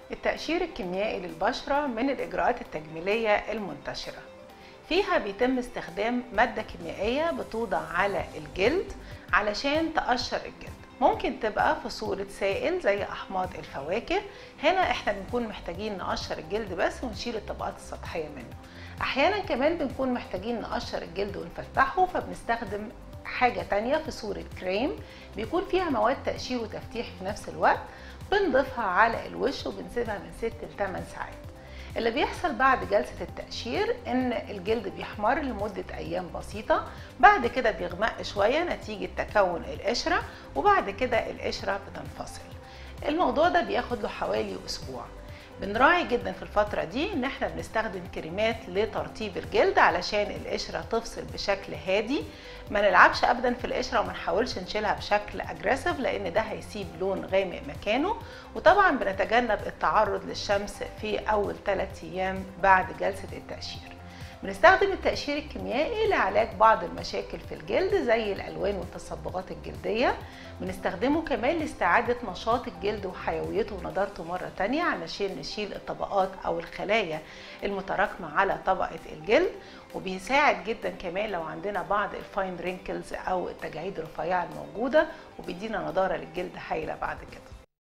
التقشير الكيميائي للبشرة من الإجراءات التجميلية المنتشرة فيها بيتم استخدام مادة كيميائية بتوضع على الجلد علشان تقشر الجلد ممكن تبقى في صورة سائل زي أحماض الفواكه هنا احنا بنكون محتاجين نقشر الجلد بس ونشيل الطبقات السطحية منه أحيانا كمان بنكون محتاجين نقشر الجلد ونفتحه فبنستخدم حاجة تانية في صورة كريم بيكون فيها مواد تقشير وتفتيح في نفس الوقت بنضيفها على الوش وبنسيبها من 6 ل 8 ساعات اللي بيحصل بعد جلسة التقشير ان الجلد بيحمر لمدة ايام بسيطة بعد كده بيغمق شوية نتيجة تكون القشرة وبعد كده القشرة بتنفصل الموضوع ده بياخد له حوالي اسبوع بنراعي جدا في الفترة دي ان احنا بنستخدم كريمات لترطيب الجلد علشان القشرة تفصل بشكل هادي ما نلعبش ابدا في القشرة وما نحاولش نشيلها بشكل اجريسيف لان ده هيسيب لون غامق مكانه وطبعا بنتجنب التعرض للشمس في اول 3 ايام بعد جلسة التقشير بنستخدم التقشير الكيميائي لعلاج بعض المشاكل في الجلد زي الالوان والتصبغات الجلديه بنستخدمه كمان لاستعاده نشاط الجلد وحيويته ونضارته مره تانية علشان نشيل الطبقات او الخلايا المتراكمه على طبقه الجلد وبيساعد جدا كمان لو عندنا بعض الفاين رينكلز او التجاعيد الرفيعه الموجوده وبيدينا نضاره للجلد هايله بعد كده